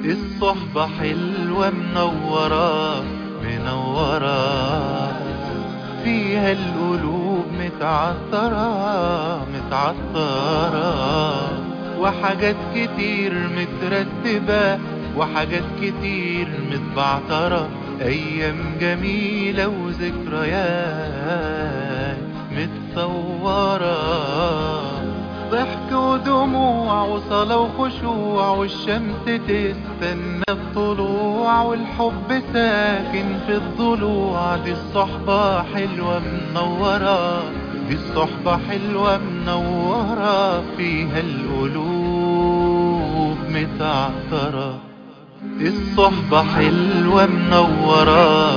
الصحبة حلوة منورة منورة فيها القلوب متعطرة متعطرة وحاجات كتير مترتبة وحاجات كتير متبعترة أيام جميلة وذكريات متصورة ضحك ودموع وصلاة وخشوع والشمس تستنى الطلوع والحب ساكن في الضلوع دي الصحبة حلوة منورة دي الصحبة حلوة منورة فيها القلوب متعطرة الصحبة حلوة منورة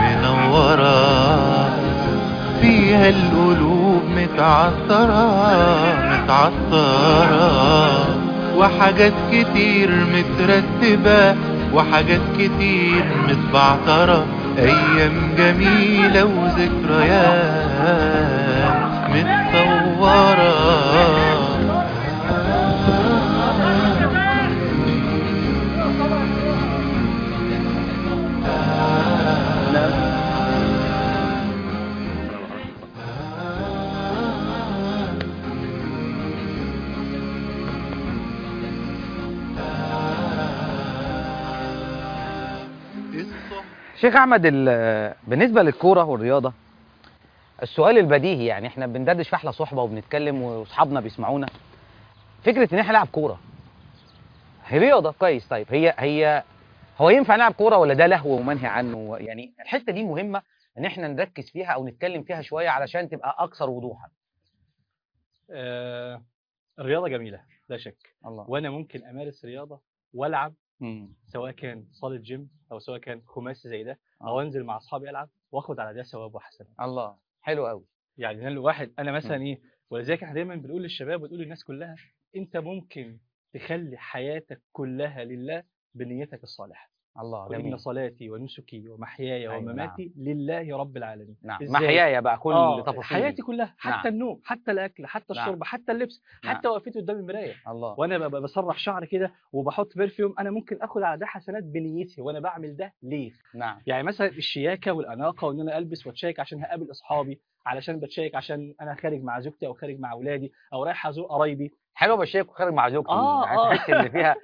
منورة فيها القلوب متعطرة متعطرة وحاجات كتير مترتبة وحاجات كتير متبعترة أيام جميلة وذكريات متصورة شيخ احمد ال- بالنسبه للكوره والرياضه السؤال البديهي يعني احنا بندردش في احلى صحبه وبنتكلم واصحابنا بيسمعونا فكره ان احنا نلعب كوره هي رياضه كويس طيب هي هي هو ينفع نلعب كوره ولا ده لهو ومنهي عنه يعني الحته دي مهمه ان احنا نركز فيها او نتكلم فيها شويه علشان تبقى اكثر وضوحا آه الرياضه جميله لا شك الله وانا ممكن امارس رياضه والعب مم. سواء كان صاله جيم او سواء كان خماسي زي ده آه. او انزل مع اصحابي العب واخد على ده ثواب وحسنات الله حلو قوي يعني انا الواحد انا مثلا ايه ولذلك احنا دايما بنقول للشباب وتقول للناس كلها انت ممكن تخلي حياتك كلها لله بنيتك الصالحه الله وان جميل صلاتي ونسكي ومحياي أيوة، ومماتي لله رب العالمين نعم إزاي؟ محياي بقى كل آه تفاصيل حياتي كلها حتى نعم. النوم حتى الاكل حتى نعم. الشرب حتى اللبس نعم. حتى وقفتي قدام المرايه الله وانا ببقى بسرح شعري كده وبحط برفيوم انا ممكن اخد على ده حسنات بنيتي وانا بعمل ده ليه نعم يعني مثلا الشياكه والاناقه وان انا البس واتشيك عشان هقابل اصحابي علشان بتشيك عشان انا خارج مع زوجتي او خارج مع اولادي او رايح ازور قرايبي حلو بالشيك وخارج مع زوجتي آه، يعني آه. تحس ان فيها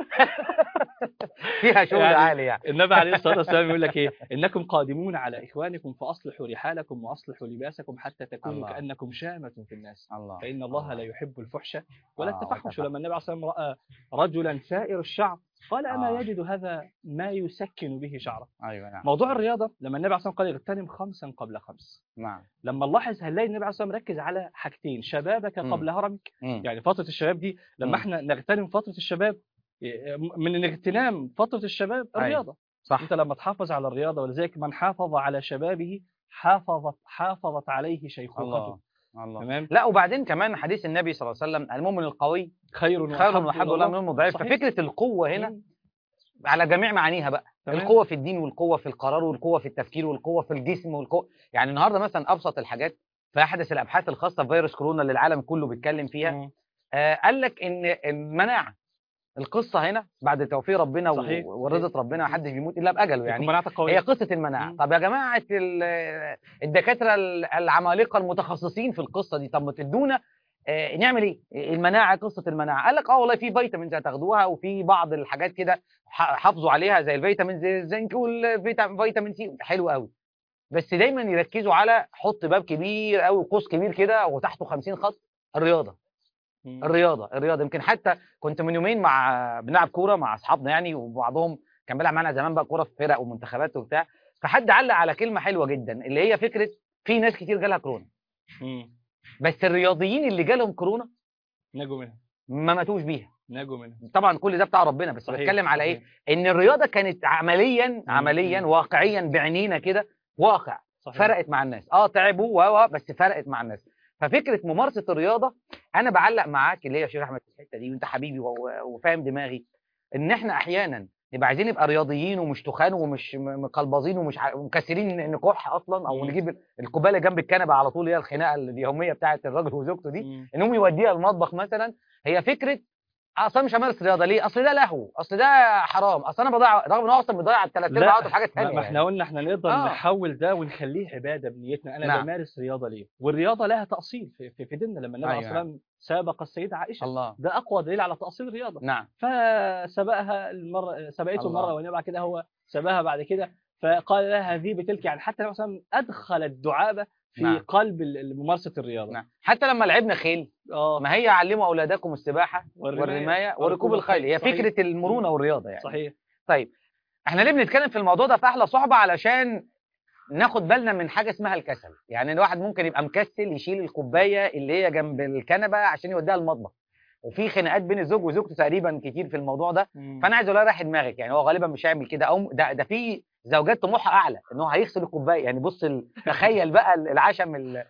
فيها شغل يعني عالي يعني النبي عليه الصلاه والسلام يقول لك ايه انكم قادمون على اخوانكم فاصلحوا رحالكم واصلحوا لباسكم حتى تكونوا الله. كانكم شامه في الناس الله فان الله لا يحب الفحش ولا آه، التفحش والتفحش. لما النبي عليه الصلاه والسلام راى رجلا سائر الشعر قال اما آه. يجد هذا ما يسكن به شعره ايوه نعم موضوع الرياضه لما النبي عليه الصلاه والسلام قال اغتنم خمسا قبل خمس نعم لما نلاحظ هنلاقي النبي عليه الصلاه والسلام ركز على حاجتين شبابك مم. قبل هرمك مم. يعني فتره الشباب دي مم. لما احنا نغتنم فتره الشباب إيه، من اغتنام فتره الشباب أيوة. الرياضه صح انت لما تحافظ على الرياضه ولذلك من حافظ على شبابه حافظت حافظت عليه شيخوخته الله الله تمام لا وبعدين كمان حديث النبي صلى الله عليه وسلم المؤمن القوي خير خير وحب الله من المؤمن الضعيف صحيح. ففكره القوه هنا مم. على جميع معانيها بقى تمام. القوه في الدين والقوه في القرار والقوه في التفكير والقوه في الجسم والقوه يعني النهارده مثلا ابسط الحاجات في احدث الابحاث الخاصه بفيروس كورونا اللي العالم كله بيتكلم فيها مم. آه قال لك ان المناعه القصه هنا بعد توفيق ربنا صحيح. و- ورضا ربنا ما حدش بيموت الا باجله يعني يكون مناعتك قويه هي قصه المناعه مم. طب يا جماعه ال- الدكاتره ال- العمالقه المتخصصين في القصه دي طب ما تدونا آه، نعمل ايه المناعه قصه المناعه قال لك اه والله في فيتامينز هتاخدوها وفي بعض الحاجات كده ح- حافظوا عليها زي الفيتامين زي الزنك والفيتامين سي حلو قوي بس دايما يركزوا على حط باب كبير قوي قوس كبير كده وتحته 50 خط الرياضه مم. الرياضه الرياضه يمكن حتى كنت من يومين مع بنلعب كوره مع اصحابنا يعني وبعضهم كان بيلعب معانا زمان بقى كوره في فرق ومنتخبات وبتاع فحد علق على كلمه حلوه جدا اللي هي فكره في ناس كتير جالها كورونا مم. بس الرياضيين اللي جالهم كورونا نجوا منها ما ماتوش بيها نجوا منها طبعا كل ده بتاع ربنا بس صحيح. بتكلم على ايه صحيح. ان الرياضه كانت عمليا عمليا مم. واقعيا بعينينا كده واقع صحيح. فرقت مع الناس اه تعبوا و و بس فرقت مع الناس ففكره ممارسه الرياضه انا بعلق معاك اللي هي يا شيخ احمد في الحته دي وانت حبيبي و- وفاهم دماغي ان احنا احيانا نبقى عايزين نبقى رياضيين ومش تخان ومش م- مقلبظين ومش ع- ومكسرين نكح اصلا او مم. نجيب القباله جنب الكنبه على طول هي الخناقه اليوميه بتاعت الراجل وزوجته دي مم. انهم يوديها المطبخ مثلا هي فكره اصلا مش همارس رياضه ليه اصل ده لهو اصل ده حرام اصل انا بضيع رغم ان هو اصلا بيضيع الثلاث ارباع وقته في حاجات ما ثانيه ما احنا قلنا احنا نقدر آه. نحول ده ونخليه عباده بنيتنا انا نعم. بمارس رياضه ليه والرياضه لها تاصيل في, في, في ديننا لما النبي عليه أيوة. الصلاه والسلام سابق السيده عائشه الله ده اقوى دليل على تاصيل الرياضه نعم فسبقها المره سبقته الله. مره والنبي بعد كده هو سبقها بعد كده فقال لها ذي بتلك يعني حتى النبي صلى الله عليه وسلم ادخل الدعابه في نعم. قلب ال- ممارسه الرياضه نعم حتى لما لعبنا خيل اه ما هي علموا اولادكم السباحه والرماية والرمايه وركوب وركوب الخيل هي صحيح. فكره المرونه والرياضه يعني صحيح طيب احنا ليه بنتكلم في الموضوع ده في احلى صحبه علشان ناخد بالنا من حاجه اسمها الكسل يعني الواحد ممكن يبقى مكسل يشيل الكوبايه اللي هي جنب الكنبه عشان يوديها المطبخ وفي خناقات بين الزوج وزوجته تقريبا كتير في الموضوع ده فانا عايز اقول لها رايح دماغك يعني هو غالبا مش هيعمل كده او ده ده في زوجات طموحها اعلى ان هو هيغسل الكوبايه يعني بص ال- تخيل بقى العشم ال-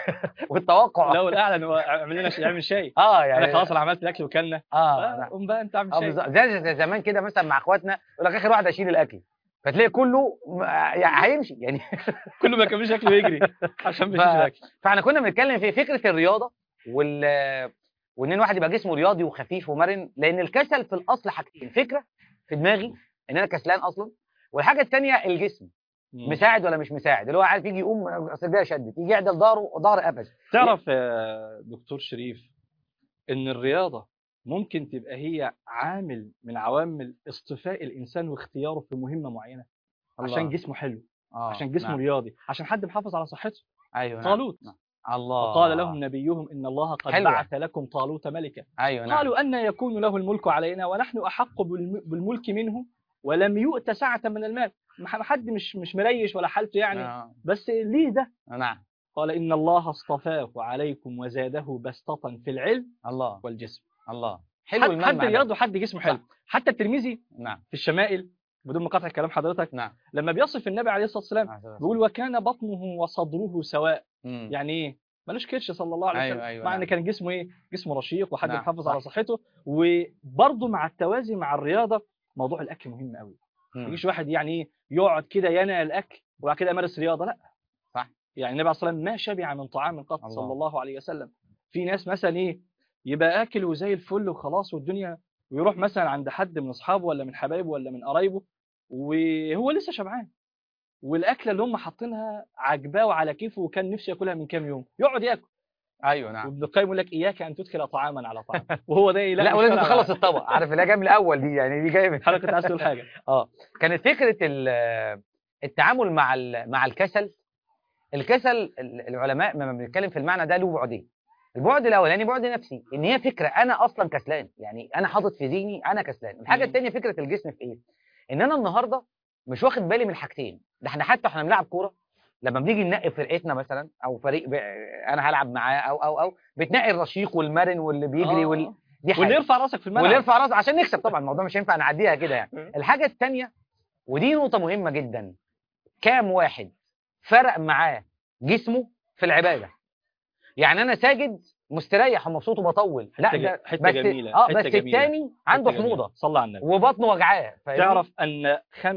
والتوقع لو الاعلى إن هو اعمل لنا شيء اعمل شاي اه يعني انا خلاص انا عملت الاكل وكلنا اه آه، نعم. قوم بقى انت اعمل اه شاي بالظبط زي زي زمان كده مثلا مع اخواتنا يقول لك اخر واحد هيشيل الاكل فتلاقي كله م- يعني هيمشي يعني كله ما كملش اكله يجري عشان ف- مفيش الاكل فاحنا كنا بنتكلم في فكره الرياضه وال وان الواحد يبقى جسمه رياضي وخفيف ومرن لان الكسل في الاصل حاجتين فكره في دماغي ان انا كسلان اصلا والحاجه الثانيه الجسم مساعد ولا مش مساعد اللي هو عارف يجي يقوم اصل ده شدت يجي يعدل ظهره ظهر قفش تعرف يا دكتور شريف ان الرياضه ممكن تبقى هي عامل من عوامل اصطفاء الانسان واختياره في مهمه معينه عشان الله. جسمه حلو آه. عشان جسمه نعم. رياضي عشان حد محافظ على صحته ايوه نعم. طالوت نعم. الله وقال لهم نبيهم ان الله قد حلوة. بعث لكم طالوت ملكا ايوه نعم قالوا ان يكون له الملك علينا ونحن احق بالم- بالملك منه ولم يؤت سعه من المال ما حد مش مش مريش ولا حالته يعني آه. بس ليه ده نعم قال ان الله اصطفاه عليكم وزاده بسطه في العلم الله والجسم الله حلو حد, المنبع حد ده. رياضه وحد جسمه حلو صح. حتى الترمذي نعم في الشمائل بدون مقاطعه كلام حضرتك نعم لما بيصف النبي عليه الصلاه والسلام بيقول وكان بطنه وصدره سواء مم. يعني ايه ملوش كرش صلى الله عليه أيوة، وسلم أيوة، مع ان نعم. كان جسمه ايه جسمه رشيق وحد نعم، محافظ صح. على صحته وبرضه مع التوازي مع الرياضه موضوع الاكل مهم قوي ما مم. يجيش واحد يعني ايه يقعد كده ينال الاكل وبعد كده يمارس رياضه لا صح. يعني النبي عليه الصلاه والسلام ما شبع من طعام قط الله. صلى الله عليه وسلم في ناس مثلا ايه يبقى اكل وزي الفل وخلاص والدنيا ويروح مثلا عند حد من اصحابه ولا من حبايبه ولا من قرايبه وهو لسه شبعان والاكله اللي هم حاطينها عجباه وعلى كيفه وكان نفسه ياكلها من كام يوم يقعد ياكل ايوه نعم وابن القيم يقول لك اياك ان تدخل طعاما على طعام وهو ده إيه؟ لا, مش ولازم فارقة تخلص معاه. الطبق عارف اللي هي جايه من الاول دي يعني دي جايه من حضرتك عايز تقول حاجه كانت فكره ال- التعامل مع ال- مع الكسل الكسل ال- العلماء لما بنتكلم في المعنى ده له بعدين البعد الاولاني بعد نفسي ان هي فكره انا اصلا كسلان يعني انا حاطط في ذهني انا كسلان الحاجه مم. الثانيه فكره الجسم في ايه ان انا النهارده مش واخد بالي من حاجتين ده احنا حتى احنا بنلعب كوره لما بنيجي ننقي فرقتنا مثلا او فريق ب... انا هلعب معاه او او او بتنقي الرشيق والمرن واللي بيجري آه. وال... دي حاجه واللي يرفع راسك في الملعب واللي يرفع راسه عشان نكسب طبعا الموضوع مش هينفع نعديها كده يعني مم. الحاجه الثانيه ودي نقطه مهمه جدا كام واحد فرق معاه جسمه في العباده يعني انا ساجد مستريح ومبسوط وبطول لا حتة ج- ده حتة بس جميلة، اه حتة بس جميلة. الثاني عنده حتة جميلة. حموضه صلى على النبي وبطنه وجعاه فاهمني؟ تعرف ان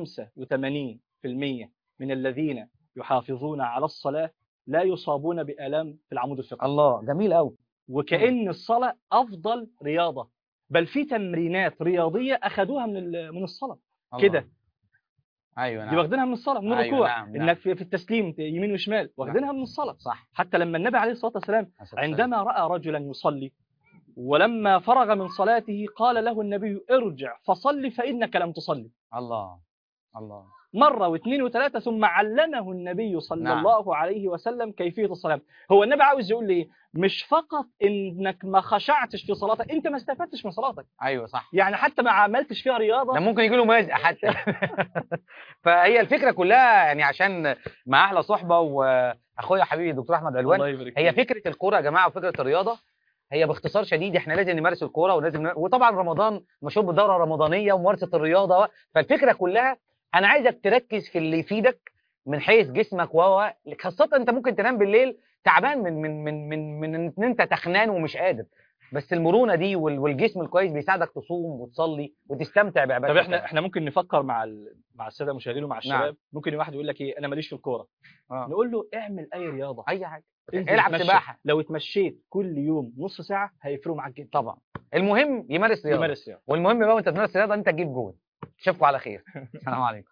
85% من الذين يحافظون على الصلاه لا يصابون بالام في العمود الفقري الله جميل قوي وكأن الصلاة أفضل رياضة بل في تمرينات رياضية أخذوها من ال- من الصلاة كده ايوه دي نعم واخدينها من الصلاة من أيوة، الركوع نعم، نعم. إنك في في التسليم يمين وشمال واخدينها من الصلاة صح حتى لما النبي عليه الصلاة والسلام عندما رأى رجلا يصلي ولما فرغ من صلاته قال له النبي ارجع فصل فإنك لم تصلي الله الله مرة واثنين وثلاثة ثم علمه النبي صلى نعم. الله عليه وسلم كيفية الصلاة هو النبي عاوز يقول لي مش فقط إنك ما خشعتش في صلاتك أنت ما استفدتش من صلاتك ايوه صح يعني حتى ما عملتش فيها رياضة ده ممكن يجي له مزق حتى فهي الفكره كلها يعني عشان مع احلى صحبه واخويا حبيبي الدكتور احمد علوان الله يبارك هي فيك. فكره الكوره يا جماعه وفكره الرياضه هي باختصار شديد احنا لازم نمارس الكوره ولازم ن... وطبعا رمضان مشهور بالدوره الرمضانيه وممارسه الرياضه فالفكره كلها انا عايزك تركز في اللي يفيدك من حيث جسمك وهو خاصه انت ممكن تنام بالليل تعبان من من من من من ان انت تخنان ومش قادر بس المرونه دي وال- والجسم الكويس بيساعدك تصوم وتصلي وتستمتع بعبادتك طب احنا احنا ممكن نفكر مع ال... مع الساده المشاهدين ومع الشباب نعم. ممكن واحد يقول لك ايه انا ماليش في الكوره آه. نقول له اعمل اي رياضه اي حاجه انزل العب اتمشى. سباحه لو اتمشيت كل يوم نص ساعه هيفرقوا معاك جدا طبعا المهم يمارس رياضه يمارس رياضه والمهم بقى وانت بتمارس رياضه انت تجيب جول اشوفكم على خير السلام عليكم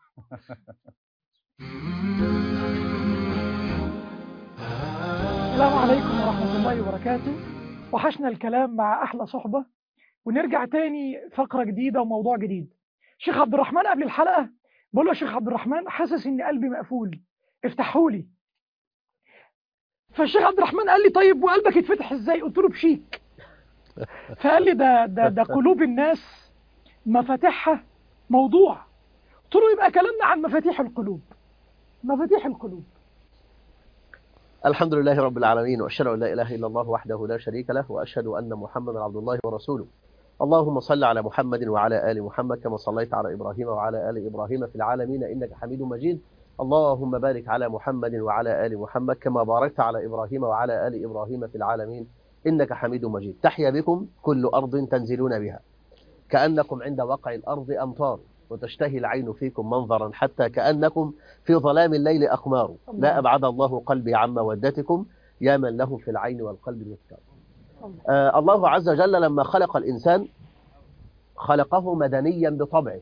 السلام عليكم ورحمة الله وبركاته وحشنا الكلام مع أحلى صحبة ونرجع تاني فقرة جديدة وموضوع جديد شيخ عبد الرحمن قبل الحلقة بقول له يا شيخ عبد الرحمن حاسس إن قلبي مقفول افتحولي فالشيخ عبد الرحمن قال لي طيب وقلبك يتفتح ازاي قلت له بشيك فقال لي ده ده ده قلوب الناس مفاتيحها موضوع قلت له يبقى كلامنا عن مفاتيح القلوب مفاتيح القلوب الحمد لله رب العالمين وأشهد أن لا إله إلا الله وحده لا شريك له وأشهد أن محمدا عبد الله ورسوله اللهم صل على محمد وعلى آل محمد كما صليت على إبراهيم وعلى آل إبراهيم في العالمين إنك حميد مجيد اللهم بارك على محمد وعلى آل محمد كما باركت على إبراهيم وعلى آل إبراهيم في العالمين إنك حميد مجيد تحيا بكم كل أرض تنزلون بها كأنكم عند وقع الأرض أمطار وتشتهي العين فيكم منظرا حتى كأنكم في ظلام الليل أقمار لا أبعد الله قلبي عن مودتكم يا من له في العين والقلب مثقال آه الله عز وجل لما خلق الإنسان خلقه مدنيا بطبعه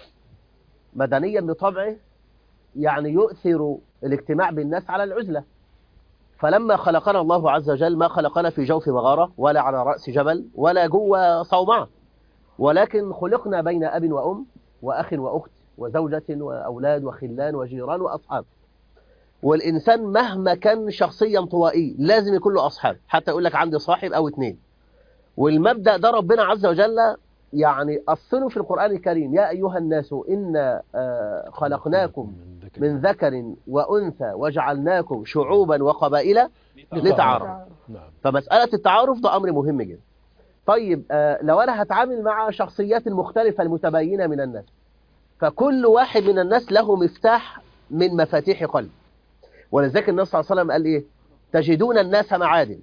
مدنيا بطبعه يعني يؤثر الاجتماع بالناس على العزلة فلما خلقنا الله عز وجل ما خلقنا في جوف مغارة ولا على رأس جبل ولا جوه صومعة ولكن خلقنا بين أب وأم وأخ وأخت وزوجة وأولاد وخلان وجيران وأصحاب والإنسان مهما كان شخصيا طوائي لازم يكون له أصحاب حتى يقول لك عندي صاحب أو اتنين والمبدأ ده ربنا عز وجل يعني أصله في القرآن الكريم يا أيها الناس إنا آه، خلقناكم من ذكر وأنثى وجعلناكم شعوبا وقبائل لتعارفوا نعم فمسألة التعارف ده أمر مهم جدا طيب آه، لو أنا هتعامل مع شخصيات المختلفة المتباينة من الناس فكل واحد من الناس له مفتاح من مفاتيح قلب ولذلك النبي صلى الله عليه وسلم قال إيه تجدون الناس معادن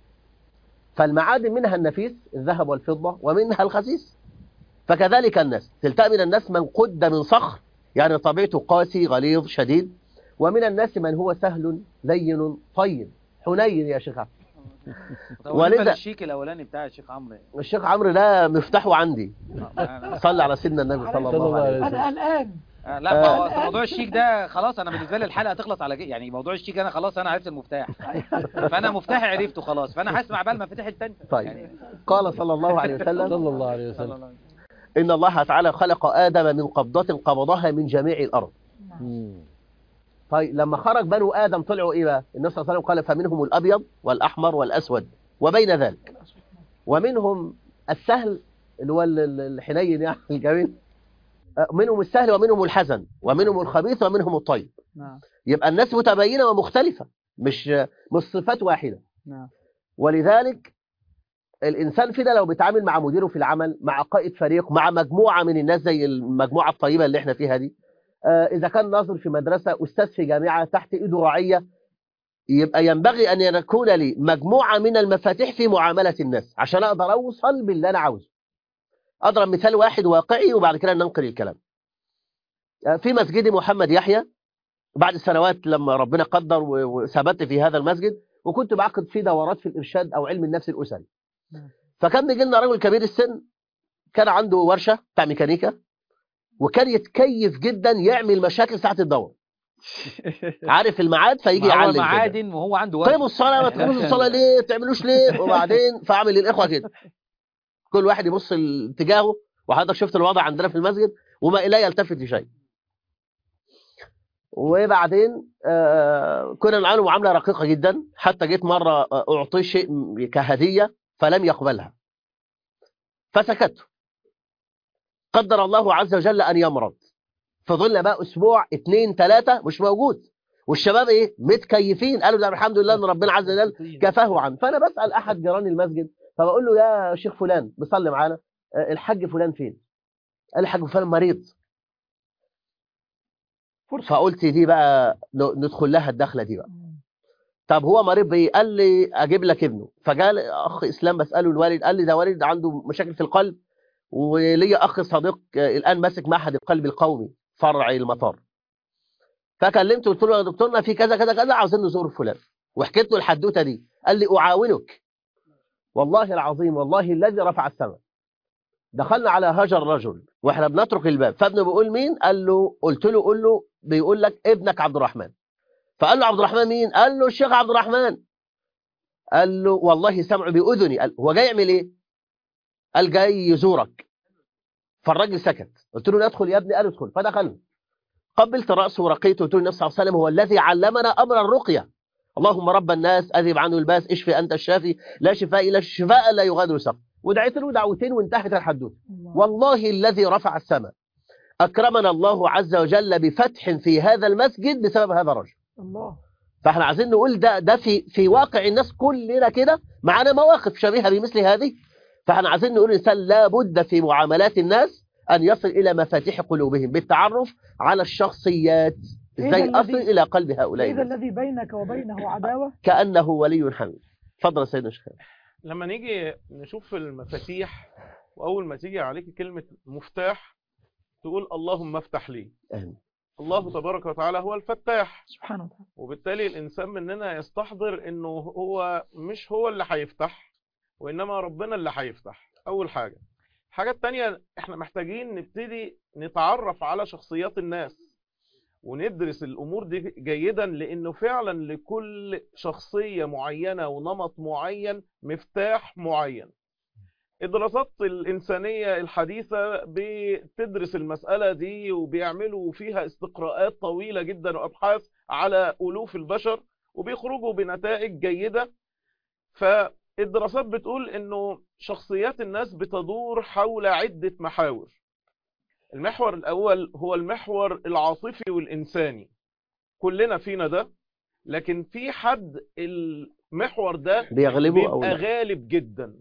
فالمعادن منها النفيس الذهب والفضة ومنها الخسيس فكذلك الناس تلتقى من الناس من قد من صخر يعني طبيعته قاسي غليظ شديد ومن الناس من هو سهل لين طيب حنين يا شيخ عبد. ولذا- الشيك الاولاني بتاع الشيخ عمرو الشيخ عمرو ده مفتاحه عندي آه، صلى على سيدنا النبي صلى صلى الله الله عليه عليه وسلم أنا قلقان آه، لا ما هو أصل موضوع الشيك ده خلاص انا بالنسبه لي الحلقه تخلص على كده يعني موضوع الشيك انا خلاص انا عرفت المفتاح فانا مفتاحي عرفته خلاص فانا هسمع بقى المفاتيح التانية طيب قال صلى الله عليه وسلم صلى الله عليه وسلم إن الله تعالى خلق آدم من قبضة قبضها من جميع الأرض مم. طيب لما خرج بنو آدم طلعوا إيه بقى النبي صلى الله عليه وسلم قال فمنهم الأبيض والأحمر والأسود وبين ذلك ومنهم السهل اللي هو ال- ال- الحنين يعني الجميل آه، منهم السهل ومنهم الحزن ومنهم الخبيث ومنهم الطيب نعم يبقى الناس متباينة ومختلفة مش مش صفات واحدة نعم ولذلك الإنسان فينا لو بيتعامل مع مديره في العمل مع قائد فريق مع مجموعة من الناس زي المجموعة الطيبة اللي احنا فيها دي آه، إذا كان ناظر في مدرسة أستاذ في جامعة تحت إيده رعية يبقى ينبغي أن يكون لي مجموعة من المفاتيح في معاملة الناس عشان أقدر أوصل باللي أنا عاوزه أضرب مثال واحد واقعي وبعد كده ننقل الكلام آه، في مسجد محمد يحيى بعد سنوات لما ربنا قدر و- وثبت في هذا المسجد وكنت بعقد فيه دورات في الإرشاد أو علم النفس الأسري فكان بيجي لنا رجل كبير السن كان عنده ورشة بتاع ميكانيكا وكان يتكيف جدا يعمل مشاكل ساعة الدورة عارف الميعاد فيجي ما هو يعلم كده. معادن وهو عنده قيموا وقت الصلاة ما تقيموش الصلاة ليه تعملوش ليه وبعدين فاعمل للإخوة كده كل واحد يبص اتجاهه وحضرتك شفت الوضع عندنا في المسجد وما لا يلتفت لشيء وبعدين آه كنا نعامله معاملة رقيقة جدا حتى جيت مرة آه، أعطيه شيء كهدية فلم يقبلها فسكت قدر الله عز وجل أن يمرض فضلنا بقى أسبوع اتنين تلاتة مش موجود والشباب ايه متكيفين قالوا ده الحمد لله ان ربنا عز وجل كفاه عنه فانا بسال احد جيران المسجد فبقول له يا شيخ فلان بيصلي معانا آه، الحاج فلان فين قال لي الحاج فلان مريض فقلت دي بقى ن- ندخل لها الدخله دي بقى طب هو مريض بايه قال لي اجيب لك ابنه فقال اخ اسلام بساله الوالد قال لي ده والد عنده مشاكل في القلب وليا اخ صديق آه، الان ماسك معهد القلب القومي فرع المطار فكلمته قلت له يا دكتورنا في كذا كذا كذا عاوزين نزور فلان وحكيت له الحدوته دي قال لي اعاونك والله العظيم والله الذي رفع السماء دخلنا على هجر رجل واحنا بنترك الباب فابنه بيقول مين قال له قلت له قول له بيقول لك ابنك عبد الرحمن فقال له عبد الرحمن مين قال له الشيخ عبد الرحمن قال له والله سمعه بأذني قال هو جاي يعمل ايه قال جاي يزورك فالراجل سكت قلت له ادخل يا ابني قال ادخل فدخل قبلت رأسه ورقيته قلت له النبي صلى الله عليه وسلم هو الذي علمنا أمر الرقية اللهم رب الناس أذهب عنه الباس اشفي أنت الشافي لا شفاء إلا شفاء لا يغادر سقم ودعيت له دعوتين وانتهت الحدوث الله. والله الذي رفع السماء أكرمنا الله عز وجل بفتح في هذا المسجد بسبب هذا الرجل الله فاحنا عايزين نقول ده ده في في واقع الناس كلنا كده معانا مواقف شبيهه بمثل هذه فاحنا عايزين نقول الانسان لابد في معاملات الناس ان يصل الى مفاتيح قلوبهم بالتعرف على الشخصيات إذا ازاي الذي- اصل الى قلب هؤلاء إذا الناس الذي بينك وبينه عداوة كانه ولي حميد اتفضل يا سيدنا الشيخ لما نيجي نشوف المفاتيح واول ما تيجي عليك كلمه مفتاح تقول اللهم افتح لي آمين. الله تبارك وتعالى هو الفتاح سبحانه وتعالى وبالتالي الانسان مننا يستحضر انه هو مش هو اللي هيفتح وانما ربنا اللي هيفتح اول حاجه الحاجه التانية احنا محتاجين نبتدي نتعرف على شخصيات الناس وندرس الامور دي جيدا لانه فعلا لكل شخصيه معينه ونمط معين مفتاح معين الدراسات الإنسانية الحديثة بتدرس المسألة دي وبيعملوا فيها استقراءات طويلة جدا وأبحاث على ألوف البشر وبيخرجوا بنتائج جيدة فالدراسات بتقول إنه شخصيات الناس بتدور حول عدة محاور المحور الأول هو المحور العاطفي والإنساني كلنا فينا ده لكن في حد المحور ده بيغلبوا او بيبقى لا غالب جدا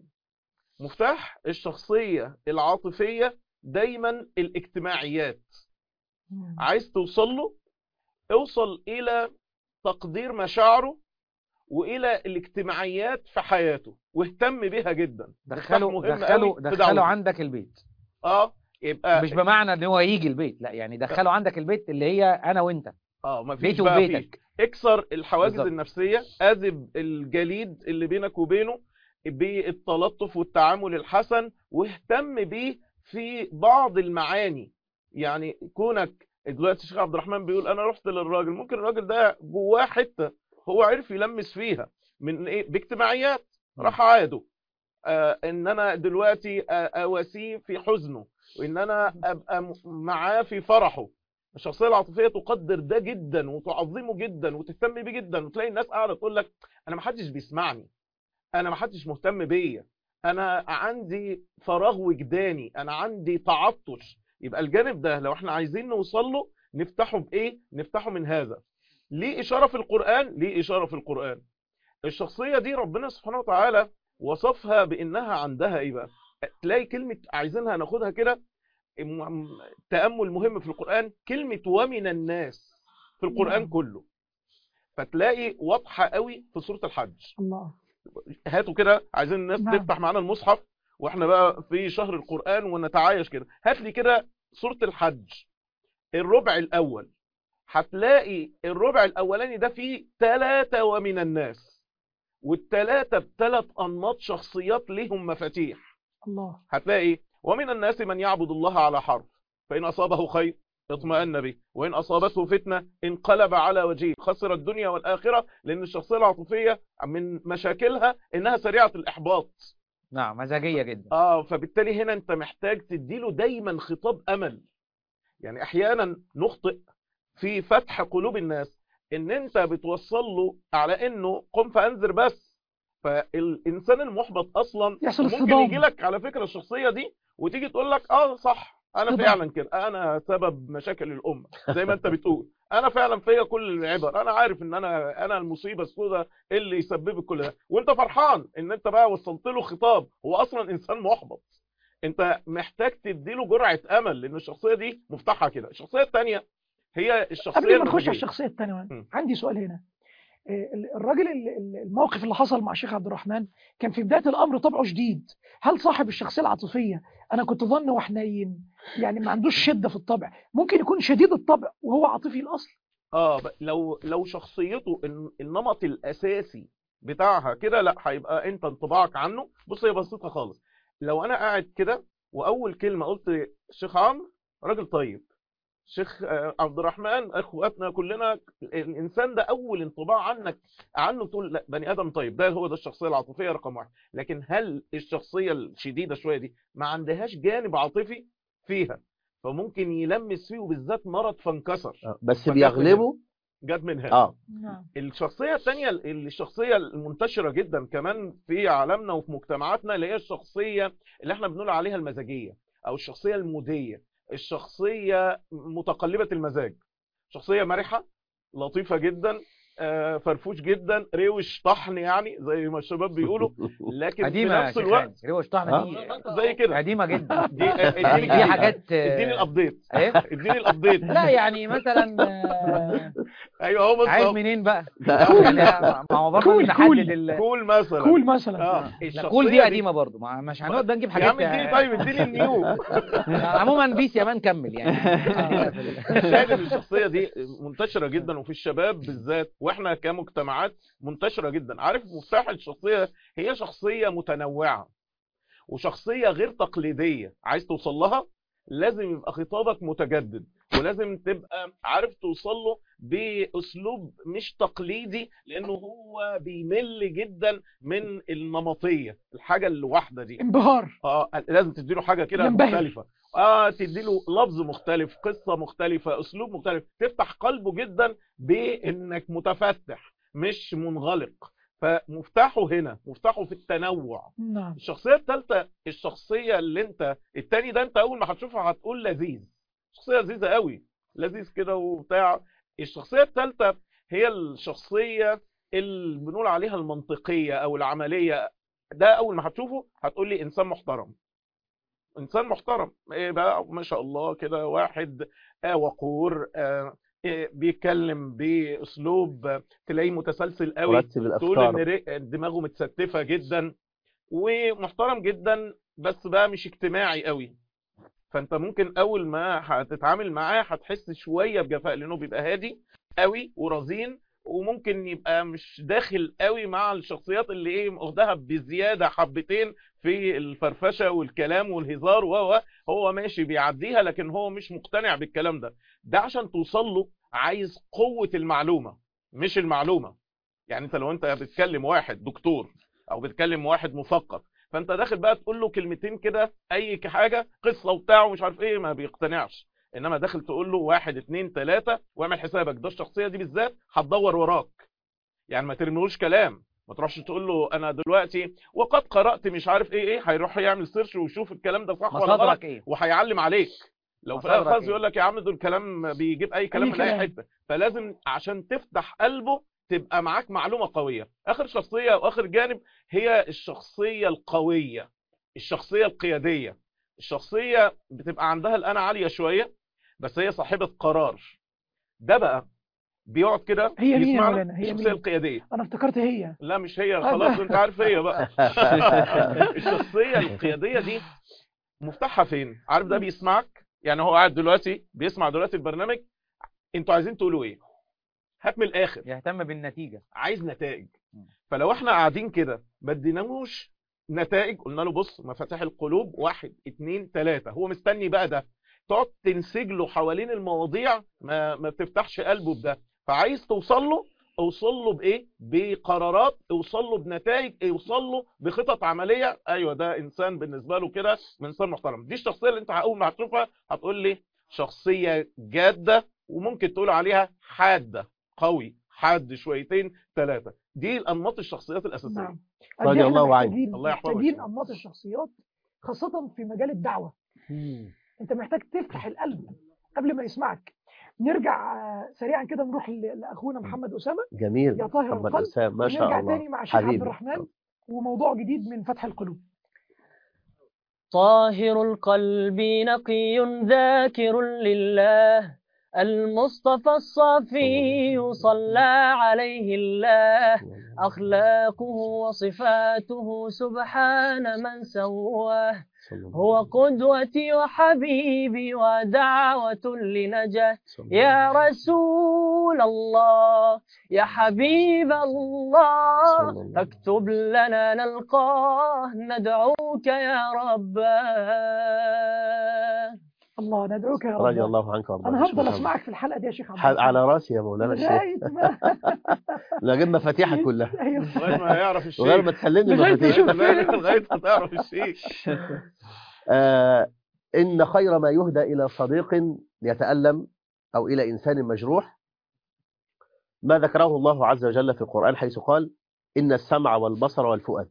مفتاح الشخصية العاطفية دايما الاجتماعيات مم. عايز توصل له اوصل الى تقدير مشاعره والى الاجتماعيات في حياته واهتم بيها جدا دخله مفتاح مهم دخله قوي في دخله دعوته. عندك البيت اه يبقى مش بمعنى ان هو يجي البيت لا يعني دخله عندك البيت اللي هي انا وانت اه مفيش بيتي بقى فيه. وبيتك اكسر الحواجز بالظبط. النفسية اذب الجليد اللي بينك وبينه بالتلطف والتعامل الحسن واهتم بيه في بعض المعاني يعني كونك دلوقتي الشيخ عبد الرحمن بيقول انا رحت للراجل ممكن الراجل ده جواه حته هو عرف يلمس فيها من ايه باجتماعيات راح عاده آه ان انا دلوقتي آه اواسيه في حزنه وان انا ابقى م- معاه في فرحه الشخصيه العاطفيه تقدر ده جدا وتعظمه جدا وتهتم بيه جدا وتلاقي الناس قاعده تقول لك انا ما حدش بيسمعني انا ما حدش مهتم بيا انا عندي فراغ وجداني انا عندي تعطش يبقى الجانب ده لو احنا عايزين نوصل له نفتحه بايه نفتحه من هذا ليه اشاره في القران ليه اشاره في القران الشخصيه دي ربنا سبحانه وتعالى وصفها بانها عندها ايه بقى تلاقي كلمه عايزينها ناخدها كده م- تامل مهم في القران كلمه ومن الناس في القران نعم. كله فتلاقي واضحه قوي في سوره الحج الله هاتوا كده عايزين الناس نعم. تفتح معانا المصحف واحنا بقى في شهر القرآن ونتعايش كده هات لي كده سورة الحج الربع الأول هتلاقي الربع الأولاني ده فيه ثلاثة ومن الناس والثلاثة بثلاث أنماط شخصيات لهم مفاتيح الله هتلاقي ومن الناس من يعبد الله على حرف فإن أصابه خير اطمأن به وإن أصابته فتنة انقلب على وجهه خسر الدنيا والآخرة لأن الشخصية العاطفية من مشاكلها إنها سريعة الإحباط نعم مزاجيه جدا آه فبالتالي هنا أنت محتاج تديله دايما خطاب أمل يعني أحيانا نخطئ في فتح قلوب الناس إن أنت بتوصل له على إنه قم فأنذر بس فالإنسان المحبط أصلا يحصل ممكن اصطدام. يجي لك على فكرة الشخصية دي وتيجي تقول لك اه صح انا طبعا. فعلا كده انا سبب مشاكل الامه زي ما انت بتقول انا فعلا فيا كل العبر انا عارف ان انا انا المصيبه السوداء اللي يسببك كل ده وانت فرحان ان انت بقى وصلت له خطاب هو اصلا انسان محبط انت محتاج تديله جرعه امل لان الشخصيه دي مفتاحها كده الشخصيه الثانيه هي الشخصيه قبل ما نخش على المزاجية. الشخصية الثانية م. عندي سؤال هنا إيه، ال- الراجل ال- ال- الموقف اللي حصل مع الشيخ عبد الرحمن كان في بداية الأمر طبعه شديد هل صاحب الشخصية العاطفية أنا كنت ظن وحنين يعني ما عندوش شدة في الطبع ممكن يكون شديد الطبع وهو عاطفي الأصل اه ب- لو لو شخصيته الن- النمط الاساسي بتاعها كده لا هيبقى انت انطباعك عنه بص هي بسيطه خالص لو انا قاعد كده واول كلمه قلت الشيخ عمرو راجل طيب شيخ آه، عبد الرحمن اخواتنا كلنا الانسان ده اول انطباع عنك عنه تقول لا بني ادم طيب ده هو ده الشخصيه العاطفيه رقم واحد لكن هل الشخصيه الشديده شويه دي ما عندهاش جانب عاطفي فيها فممكن يلمس فيه وبالذات مرض فانكسر آه، بس فكافة بيغلبوا جت من هنا اه نعم الشخصية الثانية الشخصية المنتشرة جدا كمان في عالمنا وفي مجتمعاتنا اللي هي الشخصية اللي احنا بنقول عليها المزاجية او الشخصية المودية الشخصية متقلبة المزاج شخصية مرحة لطيفة جدا آه، فرفوش جدا روش طحن يعني زي ما الشباب بيقولوا لكن في قديمه يا نفس شيخ الوقت هاني. روش طحن آه. دي زي كده قديمه جدا دي اديني دي حاجات آه، اديني الابديت ايه اديني الابديت لا يعني مثلا آه، ايوه هو بص عايز أهو. منين بقى ده- يعني ما هو برضه كول، نحدد كول. ال كول مثلا كول مثلا اه لا، الشخصية كول دي قديمه برضه ما- مش هنقعد بقى نجيب يا حاجات عم اديني طيب اديني النيو عموما بيس يا مان كمل يعني الشاهد ان الشخصيه دي منتشره جدا وفي الشباب بالذات واحنا كمجتمعات منتشره جدا عارف مفتاح الشخصيه هي شخصيه متنوعه وشخصيه غير تقليديه عايز توصل لها لازم يبقى خطابك متجدد ولازم تبقى عارف توصل له باسلوب مش تقليدي لانه هو بيمل جدا من النمطيه الحاجه الواحده دي انبهار اه لازم تديله حاجه كده ينبهر. مختلفه اه تديله لفظ مختلف قصه مختلفه اسلوب مختلف تفتح قلبه جدا بانك متفتح مش منغلق فمفتاحه هنا مفتاحه في التنوع نعم الشخصيه الثالثه الشخصيه اللي انت التاني ده انت اول ما هتشوفها هتقول لذيذ شخصيه لذيذه قوي لذيذ كده وبتاع الشخصيه الثالثه هي الشخصيه اللي بنقول عليها المنطقيه او العمليه ده اول ما هتشوفه هتقول لي انسان محترم انسان محترم ايه بقى ما شاء الله كده واحد آه وقور آه إيه بيتكلم باسلوب آه، تلاقيه متسلسل قوي مرتب تقول ان الافكار ري- دماغه متستفه جدا ومحترم جدا بس بقى مش اجتماعي قوي فانت ممكن اول ما هتتعامل معاه هتحس شويه بجفاء لانه بيبقى هادي قوي ورزين وممكن يبقى مش داخل قوي مع الشخصيات اللي ايه واخدها بزياده حبتين في الفرفشه والكلام والهزار و هو ماشي بيعديها لكن هو مش مقتنع بالكلام ده ده عشان توصل له عايز قوه المعلومه مش المعلومه يعني انت لو انت بتكلم واحد دكتور او بتكلم واحد مثقف فانت داخل بقى تقول له كلمتين كده اي حاجه قصه وبتاع ومش عارف ايه ما بيقتنعش انما داخل تقول له واحد اتنين تلاته واعمل حسابك ده الشخصيه دي بالذات هتدور وراك يعني ما ترميهوش كلام ما تروحش تقول له انا دلوقتي وقد قرات مش عارف ايه ايه هيروح يعمل سيرش ويشوف الكلام ده صح ولا غلط مصادرك ايه وهيعلم عليك لو في مصادرك الاخر خالص إيه؟ يقول لك يا عم دول كلام بيجيب اي كلام أي من اي كلام. حته فلازم عشان تفتح قلبه تبقى معاك معلومه قويه اخر شخصيه واخر جانب هي الشخصيه القويه الشخصيه القياديه الشخصيه بتبقى عندها الانا عاليه شويه بس هي صاحبه قرار ده بقى بيقعد كده هي مين يا يسمعنا مولانا؟ هي الشخصيه مين؟ القياديه انا افتكرت هي لا مش هي خلاص انت عارف هي بقى الشخصيه القياديه دي مفتاحها فين عارف ده بيسمعك يعني هو قاعد دلوقتي بيسمع دلوقتي البرنامج انتوا عايزين تقولوا ايه هات من الاخر يهتم بالنتيجه عايز نتائج فلو احنا قاعدين كده ما اديناهوش نتائج قلنا له بص مفاتيح القلوب واحد اتنين تلاتة هو مستني بقى ده تقعد تنسج له حوالين المواضيع ما, ما بتفتحش قلبه بده فعايز توصل له اوصل له بايه بقرارات اوصل له بنتائج اوصل له بخطط عمليه ايوه ده انسان بالنسبه له كده انسان محترم دي الشخصيه اللي انت اول ما هتشوفها هتقول لي شخصيه جاده وممكن تقول عليها حاده قوي حاد شويتين ثلاثه دي الانماط الشخصيات الاساسيه نعم رضي قد إيه الله إحنا عنه. محتاجين- الله يحفظك. محتاجين انماط الشخصيات خاصة في مجال الدعوة مم. انت محتاج تفتح القلب قبل ما يسمعك نرجع آه، سريعا كده نروح ل- لاخونا محمد اسامه جميل يا طاهر محمد القلب اسام ما شاء ونرجع الله تاني مع الشيخ عبد حبيبي. الرحمن وموضوع جديد من فتح القلوب طاهر القلب نقي ذاكر لله المصطفى الصافي صلى عليه الله أخلاقه وصفاته سبحان من سواه هو قدوتي وحبيبي ودعوة لنجاة يا رسول الله يا حبيب الله فاكتب لنا نلقاه ندعوك يا رباه الله ندعوك يا رب رضي الله عنك وارضاك انا هفضل شكراً. اسمعك في الحلقه دي يا شيخ عبد ح- على راسي يا مولانا الشيخ لغايه ما نجيب مفاتيحك كلها ايوه لغايه ما هيعرف الشيء وغير ما تسلمني لغاية ما المفاتيح أشوف. لغايه ما تعرف الشيء آه إن خير ما يهدى إلى صديق يتألم أو إلى إنسان مجروح ما ذكره الله عز وجل في القرآن حيث قال إن السمع والبصر والفؤاد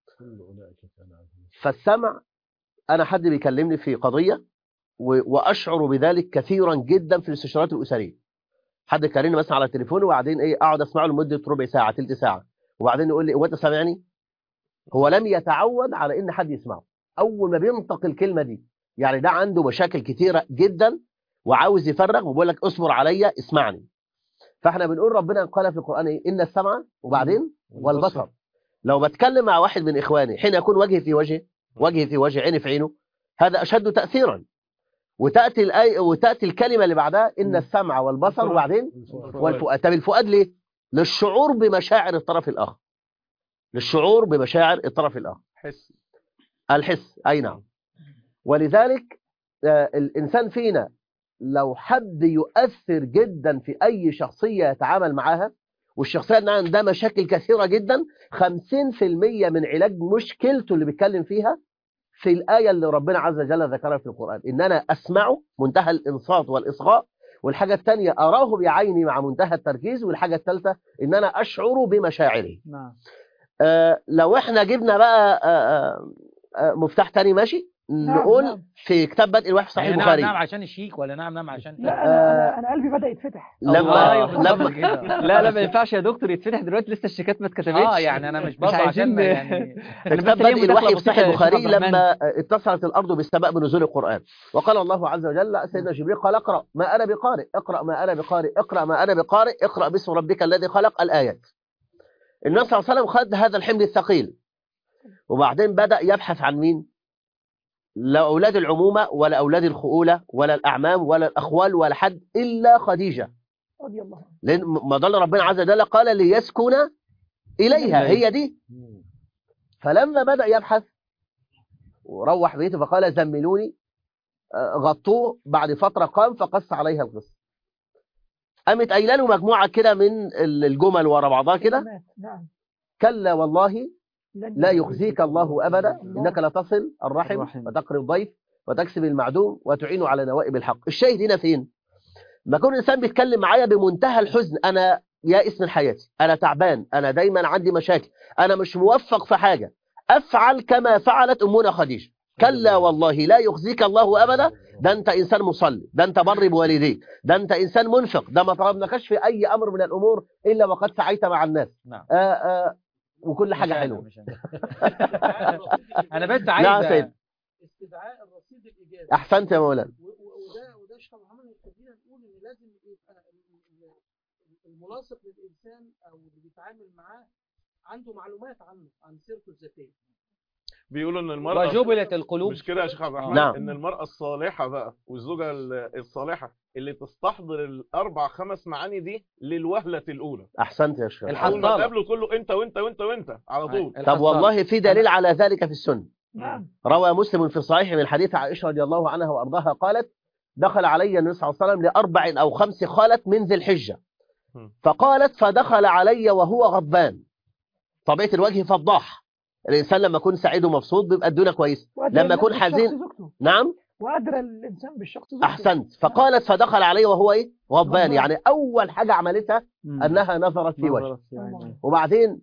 فالسمع أنا حد بيكلمني في قضية و- وأشعر بذلك كثيرا جدا في الاستشارات الأسرية حد يكلمني مثلا على التليفون وبعدين إيه أقعد أسمعه لمدة ربع ساعة تلت ساعة وبعدين يقول لي هو أنت سامعني؟ هو لم يتعود على إن حد يسمعه أول ما بينطق الكلمة دي يعني ده عنده مشاكل كتيرة جدا وعاوز يفرغ وبيقول لك اصبر عليا اسمعني فاحنا بنقول ربنا قال في القرآن ايه ان السمع وبعدين والبصر لو بتكلم مع واحد من اخواني حين يكون وجهي في وجهه وجهي في وجه عيني في عينه هذا اشد تأثيرا وتأتي الآية وتأتي الكلمة اللي بعدها ان السمع والبصر وبعدين والفؤاد طب الفؤاد ليه للشعور بمشاعر الطرف الآخر للشعور بمشاعر الطرف الآخر حس الحس أي نعم ولذلك آه، الإنسان فينا لو حد يؤثر جدا في أي شخصية يتعامل معها والشخصية اللي عندها مشاكل كثيرة جدا 50% من علاج مشكلته اللي بيتكلم فيها في الآية اللي ربنا عز وجل ذكرها في القرآن إن أنا أسمعه منتهى الإنصات والإصغاء والحاجة الثانية أراه بعيني مع منتهى التركيز والحاجة الثالثة إن أنا أشعر بمشاعره نعم آه، لو احنا جبنا بقى آه، آه، آه، مفتاح تاني ماشي نعم، نقول نعم. في كتاب بدء الوحي في صحيح يعني نعم البخاري نعم عشان الشيك ولا نعم نعم عشان لا انا انا, أنا قلبي بدا يتفتح لما الله لما لا لا ما ينفعش يا دكتور يتفتح دلوقتي لسه الشيكات ما اتكتبتش اه يعني انا مش برضه عشان عايزين- يعني أنا كتاب بس ليا بدء مداخلة الوحي في بسيطة صحيح يا شيخ البخاري عبد الرحمن. لما اتصلت الارض بالسماء بنزول القران وقال الله عز وجل سيدنا جبريل قال اقرا ما انا بقارئ اقرا ما انا بقارئ اقرا ما انا بقارئ اقرا باسم ربك الذي خلق الايات النبي صلى الله عليه وسلم خد هذا الحمل الثقيل وبعدين بدا يبحث عن مين لا اولاد العمومه ولا اولاد الخؤوله ولا الاعمام ولا الاخوال ولا حد الا خديجه رضي الله عنه لان ما ضل ربنا عز وجل قال ليسكن اليها هي دي فلما بدا يبحث وروح بيته فقال زملوني آه، غطوه بعد فتره قام فقص عليها القصه قامت قايله له مجموعه كده من ال- الجمل ورا بعضها كده مات. نعم كلا والله لن لا يخزيك الله ابدا الله. انك لتصل الرحم الرحم. وتقري الضيف وتكسب المعدوم وتعين على نوائب الحق الشاهد هنا فين ما يكون الانسان بيتكلم معايا بمنتهى الحزن انا يائس من حياتي انا تعبان انا دايما عندي مشاكل انا مش موفق في حاجه افعل كما فعلت امنا خديجه كلا والله لا يخزيك الله ابدا ده انت انسان مصلي ده انت بر بوالديك ده انت انسان منفق ده ما طلبناكش في اي امر من الامور الا وقد سعيت مع الناس نعم. آآ آآ وكل حاجه مش أنا، حلوه مش أنا. انا بس لا يا عايز سيد استدعاء الرصيد الايجابي احسنت يا مولانا و- و- وده وده شيخ محمد يخلينا نقول ان لازم يبقى ال- ال- الملاصق للانسان او اللي بيتعامل معاه عنده معلومات عنه عن سيرته الذاتيه بيقولوا ان المرأة وجبلت القلوب مش كده يا شيخ عبد الرحمن نعم. ان المرأة الصالحة بقى والزوجة ال- الصالحة اللي تستحضر الاربع خمس معاني دي للوهلة الاولى احسنت يا شيخ اول ما الحصالة. تقابله تقول له انت وانت وانت وانت على طول طب والله في دليل على ذلك في السنه نعم روى مسلم في صحيح من حديث عائشة رضي الله عنها وأرضاها قالت دخل علي النبي صلى الله عليه وسلم لأربع أو خمس خالت من ذي الحجة م. فقالت فدخل علي وهو غضبان طبيعة الوجه فضاح الإنسان لما يكون سعيد ومبسوط بيبقى الدنيا كويسة وأدرى لما يكون بالشخص حزين زوجته. نعم وأدرى الإنسان بالشخص زوجته. أحسنت فقالت فدخل علي وهو إيه غضبان غضبان. يعني أول حاجة عملتها مم. أنها نظرت في وجهه نظرت في عينه. وبعدين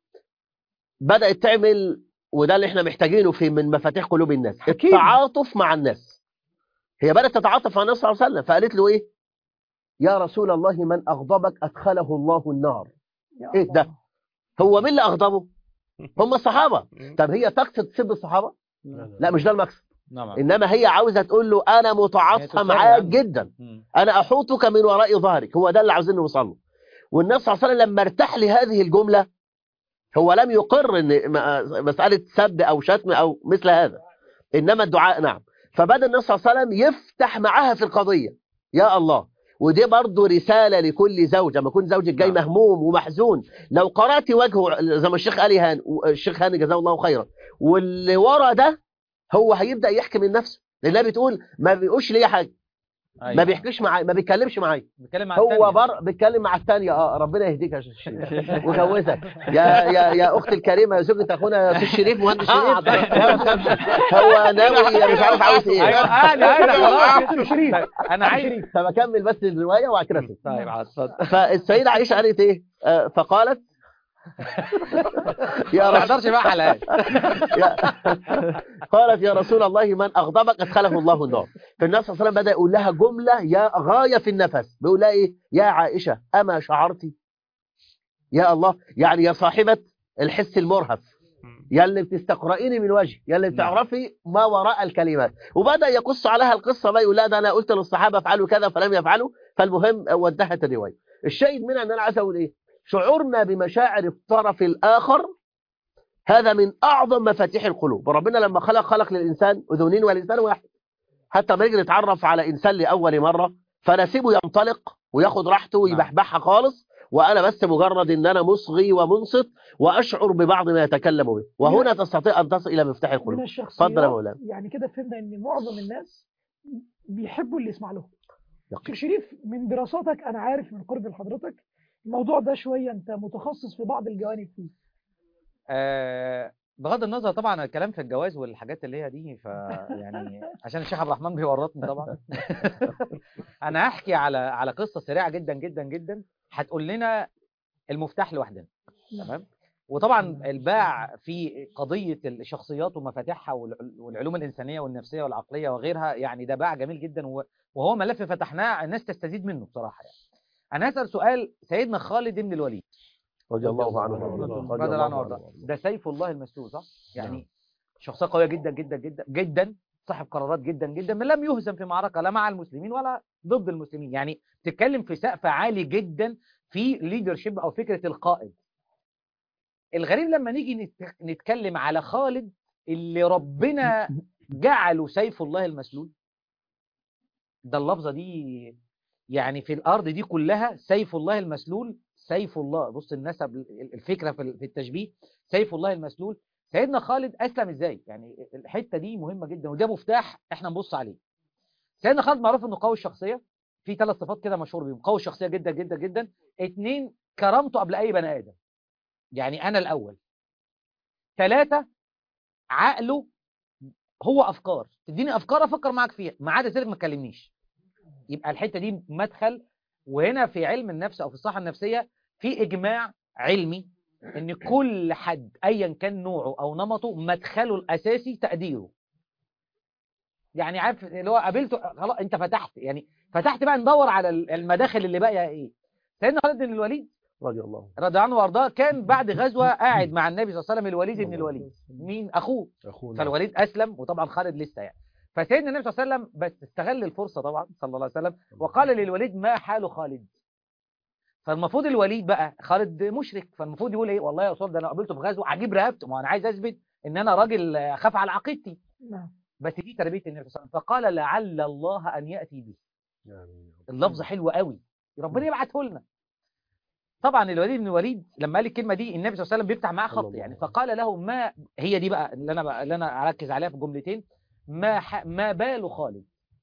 بدأت تعمل وده اللي احنا محتاجينه في من مفاتيح قلوب الناس حكيم. التعاطف مع الناس هي بدأت تتعاطف مع النبي صلى الله عليه وسلم فقالت له ايه يا رسول الله من أغضبك أدخله الله النار يا إيه الله. ده؟ هو مين اللي أغضبه هم الصحابة م. طب هي تقصد تسب الصحابة لا مش ده المقصد نعم انما هي عاوزه تقول له انا هي متعاطفه تتفرج معاك عنه. جدا مم. انا احوطك من وراء ظهرك هو ده اللي عاوزين نوصل له والنبي صلى الله عليه وسلم لما ارتاح لهذه الجمله هو لم يقر ان م- مساله سب او شتم او مثل هذا انما الدعاء نعم فبدا النبي صلى الله عليه وسلم يفتح معاها في القضيه يا الله ودي برضه رسالة لكل زوج لما يكون زوجك جاي نعم. مهموم ومحزون لو قرأت وجهه زي ما الشيخ علي هان الشيخ هاني جزاه الله خيرا واللي ورا ده هو هيبدأ يحكي من نفسه لأنها بتقول ما بيقولش ليا حاجة ما أيوة. بيحكيش معايا ما بيتكلمش معايا بيتكلم مع هو التانية. بر بيتكلم مع الثانيه اه ربنا يهديك يا شيخ شريف وجوزك يا يا يا اختي الكريمه يا زوجة اخونا يا شيخ شريف مهندس شريف هو ناوي مش عارف عاوز ايوه ايه اهلا اهلا خلاص اسمه شريف انا عايز فبكمل بس الروايه وبعد كده أسيب. طيب اتفضل فالسيده عائشه قالت ايه آه، فقالت يا ما رسول تحضرش بقى حلقات يا قالت يا رسول الله من أغضبك أدخله الله النار فالنبي صلى الله عليه وسلم بدأ يقول لها جملة يا غاية في النفس بيقول لها إيه يا عائشة أما شعرتي يا الله يعني يا صاحبة الحس المرهف يا اللي بتستقرئيني من وجهي يا اللي بتعرفي ما وراء الكلمات وبدأ يقص عليها القصة بقى يقول لا ده أنا قلت للصحابة افعلوا كذا فلم يفعلوا فالمهم وانتهت الرواية الشاهد منها أن أنا عايز أقول إيه شعورنا بمشاعر الطرف الآخر هذا من أعظم مفاتيح القلوب وربنا لما خلق خلق للإنسان أذنين والإنسان واحد حتى ما نيجي نتعرف على إنسان لأول مرة فنسيبه ينطلق وياخد راحته ويبحبحها خالص وأنا بس مجرد إن أنا مصغي ومنصت وأشعر ببعض ما يتكلم به وهنا تستطيع أن تصل إلى مفتاح من القلوب الشخصيات اتفضل يا مولانا يعني كده فهمنا ان معظم الناس بيحبوا اللي يسمع لهم يقين. شيخ شريف من دراساتك انا عارف من قرب لحضرتك الموضوع ده شويه انت متخصص في بعض الجوانب فيه آه، بغض النظر طبعا عن الكلام في الجواز والحاجات اللي هي دي ف يعني عشان الشيخ عبد الرحمن بيورطني طبعا انا هحكي على على قصه سريعه جدا جدا جدا هتقول لنا المفتاح لوحدنا تمام وطبعا الباع في قضيه الشخصيات ومفاتيحها والع- والعلوم الانسانيه والنفسيه والعقليه وغيرها يعني ده باع جميل جدا و- وهو ملف فتحناه الناس تستزيد منه بصراحه يعني انا هسال سؤال سيدنا خالد بن الوليد رضي الله عنه رضي الله عنه وارضاه ده سيف الله المسلول صح يعني شخصيه قويه جدا جدا جدا جدا صاحب قرارات جدا جدا من لم يهزم في معركه لا مع المسلمين ولا ضد المسلمين يعني تتكلم في سقف عالي جدا في ليدرشيب او فكره القائد الغريب لما نيجي نت- نتكلم على خالد اللي ربنا جعله سيف الله المسلول ده اللفظه دي يعني في الارض دي كلها سيف الله المسلول سيف الله بص النسب الفكره في في التشبيه سيف الله المسلول سيدنا خالد اسلم ازاي يعني الحته دي مهمه جدا وده مفتاح احنا نبص عليه سيدنا خالد معروف انه قوي الشخصيه في ثلاث صفات كده مشهور بيهم قوي الشخصيه جدا جدا جدا اتنين كرامته قبل اي بني ادم يعني انا الاول ثلاثه عقله هو افكار تديني افكار افكر معاك فيها ما عدا ذلك ما تكلمنيش يبقى الحته دي مدخل وهنا في علم النفس او في الصحه النفسيه في اجماع علمي ان كل حد ايا كان نوعه او نمطه مدخله الاساسي تقديره يعني عارف اللي هو قابلته خلاص انت فتحت يعني فتحت بقى ندور على المداخل اللي باقيه ايه سيدنا خالد بن الوليد رضي الله رضي الله عنه وارضاه كان بعد غزوه قاعد مع النبي صلى الله عليه وسلم الوليد بن الوليد مين اخوه أخونا فالوليد اسلم وطبعا خالد لسه يعني فسيدنا النبي صلى الله عليه وسلم بس استغل الفرصه طبعا صلى الله عليه وسلم وقال للوليد ما حال خالد فالمفروض الوليد بقى خالد مشرك فالمفروض يقول ايه والله يا رسول ده انا قابلته في غزوه عجيب رهبته ما انا عايز اثبت ان انا راجل اخاف على عقيدتي نعم بس دي تربيه النبي صلى الله عليه وسلم فقال لعل الله ان ياتي به اللفظ حلو قوي ربنا يبعته لنا طبعا الوليد بن الوليد لما قال الكلمه دي النبي صلى الله عليه وسلم بيفتح معاه خط الله يعني عليه. فقال له ما هي دي بقى اللي انا بقى اللي انا اركز عليها في جملتين ما ح... ما بال خالد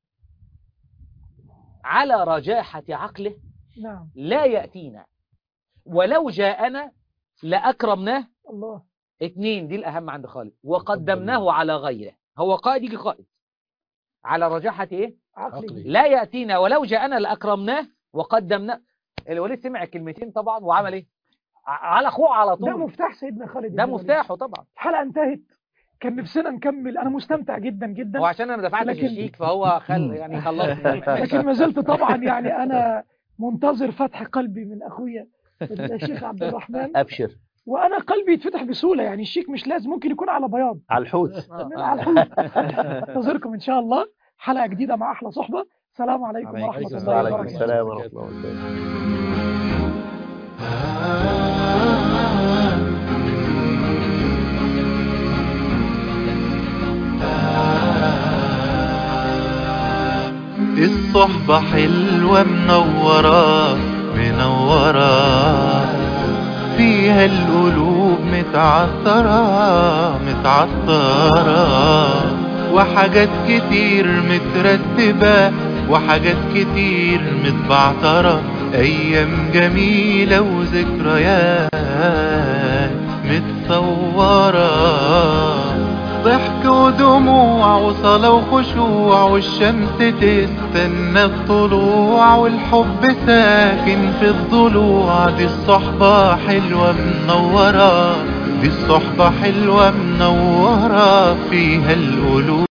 على رجاحه عقله نعم لا ياتينا ولو جاءنا لاكرمناه الله اتنين دي الاهم عند خالد وقدمناه على غيره هو قائد يجي قائد على رجاحه ايه عقلي لا ياتينا ولو جاءنا لاكرمناه وقدمناه الوليد سمع الكلمتين طبعا وعمل ايه ع- على اخوه على ده طول مفتاح سيدنا خالد ده بن الوليد. مفتاحه طبعا الحلقه انتهت كان نفسنا نكمل انا مستمتع جدا جدا هو عشان انا ما دفعتش لكن- الشيك فهو خل يعني خلصني لكن ما زلت طبعا يعني انا منتظر فتح قلبي من اخويا الشيخ عبد الرحمن أبشر وانا قلبي يتفتح بسهوله يعني الشيك مش لازم ممكن يكون على بياض على الحوت من على الحدود انتظركم ان شاء الله حلقه جديده مع احلى صحبه السلام عليكم عليكم ورحمه السلام. الله وعليكم وبركاته السلام ورحمة الله وبركاته الصحبة حلوة منورة منورة فيها القلوب متعطرة متعطرة وحاجات كتير مترتبة وحاجات كتير متبعترة أيام جميلة وذكريات متصورة ضحك ودموع وصلاة وخشوع والشمس تستنى الطلوع والحب ساكن في الضلوع دي الصحبة حلوة منورة دي الصحبة حلوة منورة فيها القلوب